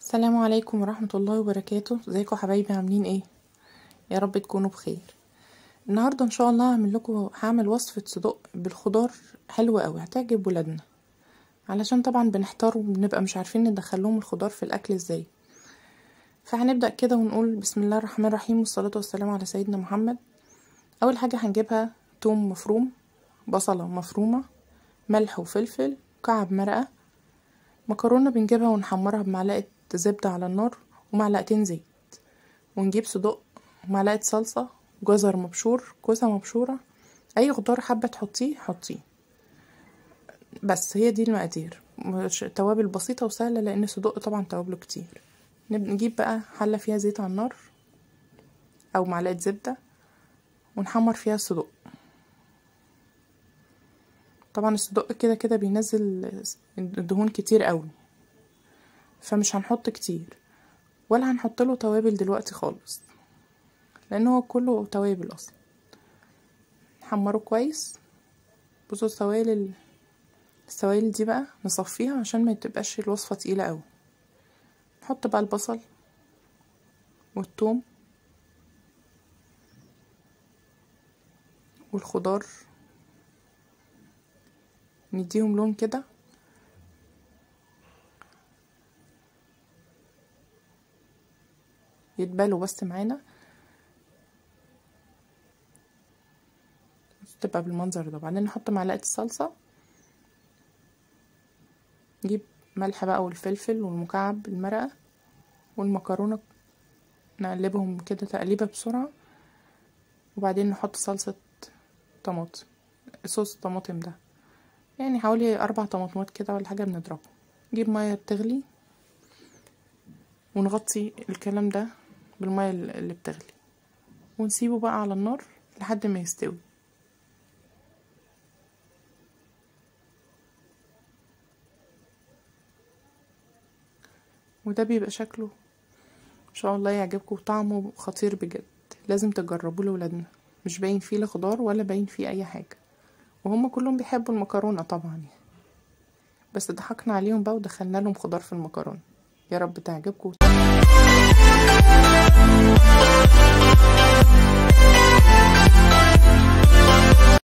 السلام عليكم ورحمة الله وبركاته ازيكم حبايبي عاملين ايه يا رب تكونوا بخير النهارده ان شاء الله هعمل لكم هعمل وصفة صدق بالخضار حلوة قوي هتعجب ولادنا علشان طبعا بنحتار وبنبقى مش عارفين ندخلهم الخضار في الاكل ازاي فهنبدأ كده ونقول بسم الله الرحمن الرحيم والصلاة والسلام على سيدنا محمد اول حاجة هنجيبها توم مفروم بصلة مفرومة ملح وفلفل كعب مرقة مكرونة بنجيبها ونحمرها بمعلقة زبدة على النار ومعلقتين زيت ونجيب صدق ومعلقة صلصة جزر مبشور كوسة مبشورة أي خضار حابة تحطيه حطيه بس هي دي المقادير مش توابل بسيطة وسهلة لأن صدق طبعا توابله كتير نجيب بقى حلة فيها زيت على النار أو معلقة زبدة ونحمر فيها الصدق طبعا الصدق كده كده بينزل دهون كتير قوي فمش هنحط كتير ولا هنحط له توابل دلوقتي خالص لان هو كله توابل اصلا نحمره كويس بصوا السوائل ال... السوائل دي بقى نصفيها عشان ما تبقاش الوصفه تقيله قوي نحط بقى البصل والثوم والخضار نديهم لون كده يتبالوا بس معانا تبقى بالمنظر ده بعدين نحط معلقه الصلصه نجيب ملح بقى والفلفل والمكعب المرقه والمكرونه نقلبهم كده تقليبه بسرعه وبعدين نحط صلصه طماطم صوص الطماطم ده يعني حوالي اربع طماطمات كده ولا حاجه بنضربه نجيب ميه بتغلي ونغطي الكلام ده بالميه اللي بتغلي ونسيبه بقى على النار لحد ما يستوي وده بيبقى شكله ان شاء الله يعجبكم وطعمه خطير بجد لازم تجربوه لولادنا مش باين فيه لا خضار ولا باين فيه اي حاجه وهم كلهم بيحبوا المكرونه طبعا بس ضحكنا عليهم بقى ودخلنا لهم خضار في المكرونه يا رب تعجبكم